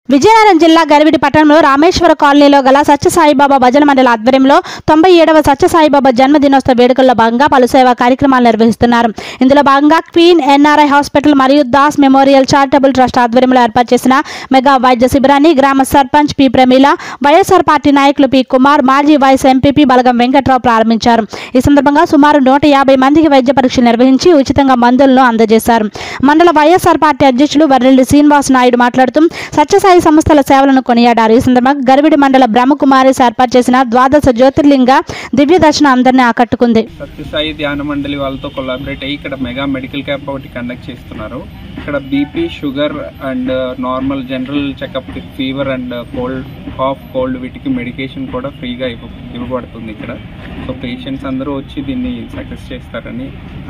విజయనగరం జిల్లా గరివిడి పట్టణంలో రామేశ్వర కాలనీలో గల సత్యసాయిబాబా భజన మండలి ఆధ్వర్యంలో తొంభై ఏడవ సత్యసాయిబాబా జన్మదినోత్సవ వేడుకల్లో భాగంగా పలు సేవా కార్యక్రమాలు నిర్వహిస్తున్నారు ఇందులో భాగంగా క్వీన్ ఎన్ఆర్ఐ హాస్పిటల్ మరియు దాస్ మెమోరియల్ చారిటబుల్ ట్రస్ట్ ఆధ్వర్యంలో ఏర్పాటు చేసిన మెగా వైద్య శిబిరాన్ని గ్రామ sarpanch P Pramila YSR party నాయకులు పి కుమార్ మాజీ వైస్ ఎంపీపీ బలగం వెంకట్రావు ప్రారంభించారు ఈ సందర్భంగా సుమారు నూట యాభై మందికి వైద్య పరీక్షలు నిర్వహించి ఉచితంగా మందులను అందజేశారు మండల వైఎస్ఆర్ పార్టీ అధ్యక్షులు వర్రెల్లి శ్రీనివాస్ నాయుడు మాట్లాడుతూ సత్యసాయి సంస్థల సేవలను కొనియాడారు ఈ సందర్భంగా గరివిడి మండల బ్రహ్మకుమారి ఏర్పాటు చేసిన ద్వాదశ జ్యోతిర్లింగ దివ్య దర్శనం అందరినీ ఆకట్టుకుంది సత్యసాయి ధ్యాన మండలి వాళ్ళతో కొలాబరేట్ అయ్యి ఇక్కడ మెగా మెడికల్ క్యాంప్ ఒకటి కండక్ట్ చేస్తున్నారు ఇక్కడ BP sugar and normal general checkup with fever and cold cough cold వీటికి మెడికేషన్ కూడా ఫ్రీగా ఇవ్వ ఇవ్వబడుతుంది ఇక్కడ సో పేషెంట్స్ అందరూ వచ్చి దీన్ని సక్సెస్ చేస్తారని